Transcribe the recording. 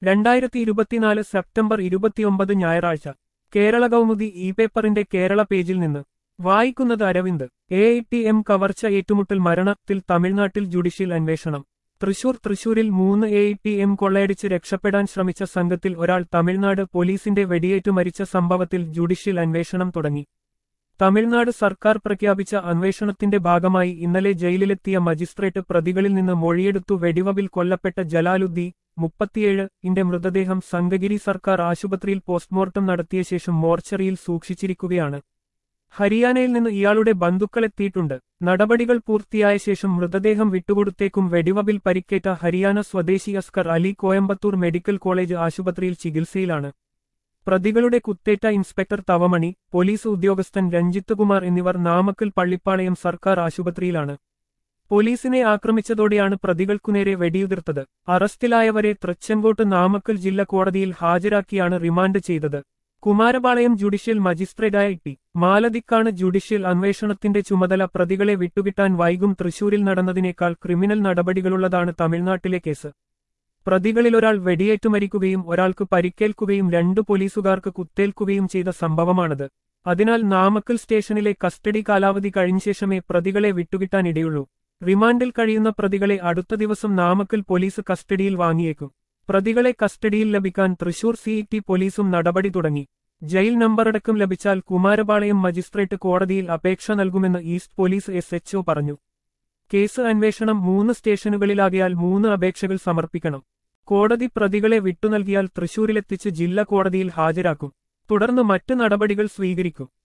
രണ്ടായിരത്തി ഇരുപത്തിനാല് സെപ്റ്റംബർ ഇരുപത്തിയൊമ്പത് ഞായറാഴ്ച കേരള കൗമുദി ഇ പേപ്പറിന്റെ കേരള പേജിൽ നിന്ന് വായിക്കുന്നത് Aravind A I T M കവർച്ച ഏറ്റുമുട്ടൽ മരണത്തിൽ തമിഴ്നാട്ടിൽ ജുഡീഷ്യൽ അന്വേഷണം തൃശൂർ തൃശൂരിൽ മൂന്ന് എ ഐ ടി എം കൊള്ളയടിച്ച് രക്ഷപ്പെടാൻ ശ്രമിച്ച സംഘത്തിൽ ഒരാൾ തമിഴ്നാട് പോലീസിന്റെ വെടിയേറ്റു മരിച്ച സംഭവത്തിൽ ജുഡീഷ്യൽ അന്വേഷണം തുടങ്ങി തമിഴ്നാട് സർക്കാർ പ്രഖ്യാപിച്ച അന്വേഷണത്തിന്റെ ഭാഗമായി ഇന്നലെ ജയിലിലെത്തിയ മജിസ്ട്രേറ്റ് പ്രതികളിൽ നിന്ന് മൊഴിയെടുത്തു വെടിവവിൽ കൊല്ലപ്പെട്ട ജലാലുദ്ദീൻ മുപ്പത്തിയേഴ് ഇന്റെ മൃതദേഹം സംഗഗിരി സർക്കാർ ആശുപത്രിയിൽ പോസ്റ്റ്മോർട്ടം നടത്തിയ ശേഷം മോർച്ചറിയിൽ സൂക്ഷിച്ചിരിക്കുകയാണ് ഹരിയാനയിൽ നിന്ന് ഇയാളുടെ ബന്ധുക്കളെത്തിയിട്ടുണ്ട് നടപടികൾ പൂർത്തിയായ ശേഷം മൃതദേഹം വിട്ടുകൊടുത്തേക്കും വെടിവവിൽ പരിക്കേറ്റ ഹരിയാന സ്വദേശി അസ്കർ അലി കോയമ്പത്തൂർ മെഡിക്കൽ കോളേജ് ആശുപത്രിയിൽ ചികിത്സയിലാണ് പ്രതികളുടെ കുത്തേറ്റ ഇൻസ്പെക്ടർ തവമണി പോലീസ് ഉദ്യോഗസ്ഥൻ രഞ്ജിത്ത് കുമാർ എന്നിവർ നാമക്കൽ പള്ളിപ്പാളയം സർക്കാർ ആശുപത്രിയിലാണ് പോലീസിനെ ആക്രമിച്ചതോടെയാണ് പ്രതികൾക്കുനേരെ വെടിയുതിർത്തത് അറസ്റ്റിലായവരെ തൃച്ചെങ്കോട്ട് നാമക്കൽ ജില്ലാ കോടതിയിൽ ഹാജരാക്കിയാണ് റിമാൻഡ് ചെയ്തത് കുമാരപാളയം ജുഡീഷ്യൽ മജിസ്ട്രേറ്റായ ടി മാലതിക്കാണ് ജുഡീഷ്യൽ അന്വേഷണത്തിന്റെ ചുമതല പ്രതികളെ വിട്ടുകിട്ടാൻ വൈകും തൃശൂരിൽ നടന്നതിനേക്കാൾ ക്രിമിനൽ നടപടികളുള്ളതാണ് തമിഴ്നാട്ടിലെ കേസ് പ്രതികളിലൊരാൾ വെടിയേറ്റു മരിക്കുകയും ഒരാൾക്ക് പരിക്കേൽക്കുകയും രണ്ടു പോലീസുകാർക്ക് കുത്തേൽക്കുകയും ചെയ്ത സംഭവമാണത് അതിനാൽ നാമക്കൽ സ്റ്റേഷനിലെ കസ്റ്റഡി കാലാവധി കഴിഞ്ഞ ശേഷമേ പ്രതികളെ വിട്ടുകിട്ടാനിടയുള്ളൂ റിമാൻഡിൽ കഴിയുന്ന പ്രതികളെ അടുത്ത ദിവസം നാമക്കൽ പോലീസ് കസ്റ്റഡിയിൽ വാങ്ങിയേക്കും പ്രതികളെ കസ്റ്റഡിയിൽ ലഭിക്കാൻ തൃശൂർ സിഇടി പോലീസും നടപടി തുടങ്ങി ജയിൽ നമ്പറടക്കം ലഭിച്ചാൽ കുമാരപാളയം മജിസ്ട്രേറ്റ് കോടതിയിൽ അപേക്ഷ നൽകുമെന്ന് ഈസ്റ്റ് പോലീസ് എസ് എച്ച്ഒ പറഞ്ഞു കേസ് അന്വേഷണം മൂന്ന് സ്റ്റേഷനുകളിലാകിയാൽ മൂന്ന് അപേക്ഷകൾ സമർപ്പിക്കണം കോടതി പ്രതികളെ വിട്ടുനൽകിയാൽ തൃശൂരിലെത്തിച്ച് ജില്ലാ കോടതിയിൽ ഹാജരാക്കും തുടർന്ന് മറ്റ് നടപടികൾ സ്വീകരിക്കും